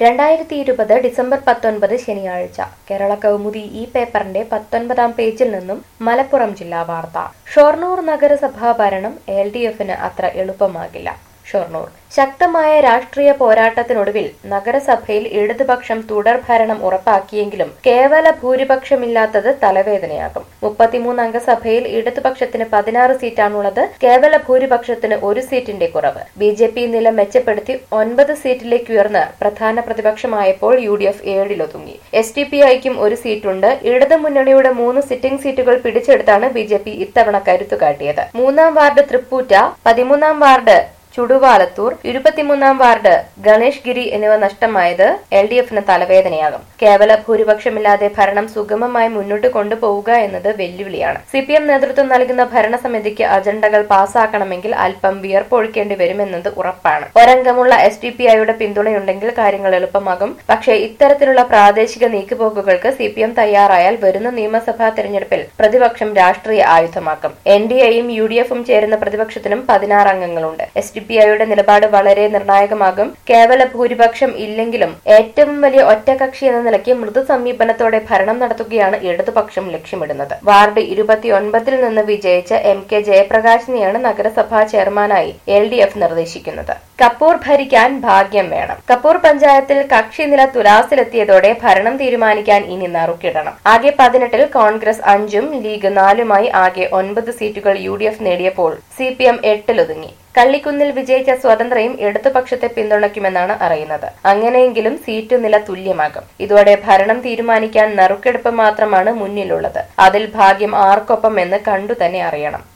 രണ്ടായിരത്തി ഇരുപത് ഡിസംബർ പത്തൊൻപത് ശനിയാഴ്ച കേരള കൗമുദി ഈ പേപ്പറിന്റെ പത്തൊൻപതാം പേജിൽ നിന്നും മലപ്പുറം ജില്ലാ വാർത്ത ഷൊർണൂർ നഗരസഭാ ഭരണം എൽ ഡി എഫിന് അത്ര എളുപ്പമാകില്ല ഷൊർണൂർ ശക്തമായ രാഷ്ട്രീയ പോരാട്ടത്തിനൊടുവിൽ നഗരസഭയിൽ ഇടതുപക്ഷം തുടർഭരണം ഉറപ്പാക്കിയെങ്കിലും കേവല ഭൂരിപക്ഷമില്ലാത്തത് തലവേദനയാകും മുപ്പത്തിമൂന്ന് അംഗ സഭയിൽ ഇടതുപക്ഷത്തിന് പതിനാറ് സീറ്റാണുള്ളത് കേവല ഭൂരിപക്ഷത്തിന് ഒരു സീറ്റിന്റെ കുറവ് ബി ജെ പി നില മെച്ചപ്പെടുത്തി ഒൻപത് സീറ്റിലേക്ക് ഉയർന്ന് പ്രധാന പ്രതിപക്ഷമായപ്പോൾ യു ഡി എഫ് ഏഴിലൊതുങ്ങി എസ് ഡി പി ഐക്കും ഒരു സീറ്റുണ്ട് ഇടതു മുന്നണിയുടെ മൂന്ന് സിറ്റിംഗ് സീറ്റുകൾ പിടിച്ചെടുത്താണ് ബി ജെ പി ഇത്തവണ കരുത്തു കാട്ടിയത് മൂന്നാം വാർഡ് തൃപ്പൂറ്റ പതിമൂന്നാം വാർഡ് ചുടുവാലത്തൂർ ഇരുപത്തിമൂന്നാം വാർഡ് ഗണേഷ് ഗിരി എന്നിവ നഷ്ടമായത് എൽ ഡി എഫിന് തലവേദനയാകും കേവല ഭൂരിപക്ഷമില്ലാതെ ഭരണം സുഗമമായി മുന്നോട്ട് കൊണ്ടുപോവുക എന്നത് വെല്ലുവിളിയാണ് സി പി എം നേതൃത്വം നൽകുന്ന ഭരണസമിതിക്ക് അജണ്ടകൾ പാസാക്കണമെങ്കിൽ അല്പം വിയർപ്പൊഴിക്കേണ്ടി വരുമെന്നത് ഉറപ്പാണ് ഒരംഗമുള്ള എസ് ഡി പി ഐയുടെ പിന്തുണയുണ്ടെങ്കിൽ കാര്യങ്ങൾ എളുപ്പമാകും പക്ഷേ ഇത്തരത്തിലുള്ള പ്രാദേശിക നീക്കുപോക്കുകൾക്ക് സി പി എം തയ്യാറായാൽ വരുന്ന നിയമസഭാ തെരഞ്ഞെടുപ്പിൽ പ്രതിപക്ഷം രാഷ്ട്രീയ ആയുധമാക്കും എൻ ഡി എയും യു ഡി എഫും ചേരുന്ന പ്രതിപക്ഷത്തിനും പതിനാറ് അംഗങ്ങളുണ്ട് എസ് ഡി പി ഐയുടെ നിലപാട് വളരെ നിർണായകമാകും കേവല ഭൂരിപക്ഷം ഇല്ലെങ്കിലും ഏറ്റവും വലിയ ഒറ്റകക്ഷി എന്ന നിലയ്ക്ക് മൃദു സമീപനത്തോടെ ഭരണം നടത്തുകയാണ് ഇടതുപക്ഷം ലക്ഷ്യമിടുന്നത് വാർഡ് ഇരുപത്തിയൊൻപതിൽ നിന്ന് വിജയിച്ച എം കെ ജയപ്രകാശിനെയാണ് നഗരസഭാ ചെയർമാനായി എൽ ഡി എഫ് നിർദ്ദേശിക്കുന്നത് കപൂർ ഭരിക്കാൻ ഭാഗ്യം വേണം കപൂർ പഞ്ചായത്തിൽ കക്ഷി നില തുലാസിലെത്തിയതോടെ ഭരണം തീരുമാനിക്കാൻ ഇനി നറുക്കിടണം ആകെ പതിനെട്ടിൽ കോൺഗ്രസ് അഞ്ചും ലീഗ് നാലുമായി ആകെ ഒൻപത് സീറ്റുകൾ യു ഡി എഫ് നേടിയപ്പോൾ സി പി എം എട്ടിലൊതുങ്ങി കള്ളിക്കുന്നിൽ വിജയിച്ച സ്വതന്ത്രയും ഇടതുപക്ഷത്തെ പിന്തുണയ്ക്കുമെന്നാണ് അറിയുന്നത് അങ്ങനെയെങ്കിലും സീറ്റ് നില തുല്യമാകും ഇതോടെ ഭരണം തീരുമാനിക്കാൻ നറുക്കെടുപ്പ് മാത്രമാണ് മുന്നിലുള്ളത് അതിൽ ഭാഗ്യം ആർക്കൊപ്പം എന്ന് കണ്ടു തന്നെ അറിയണം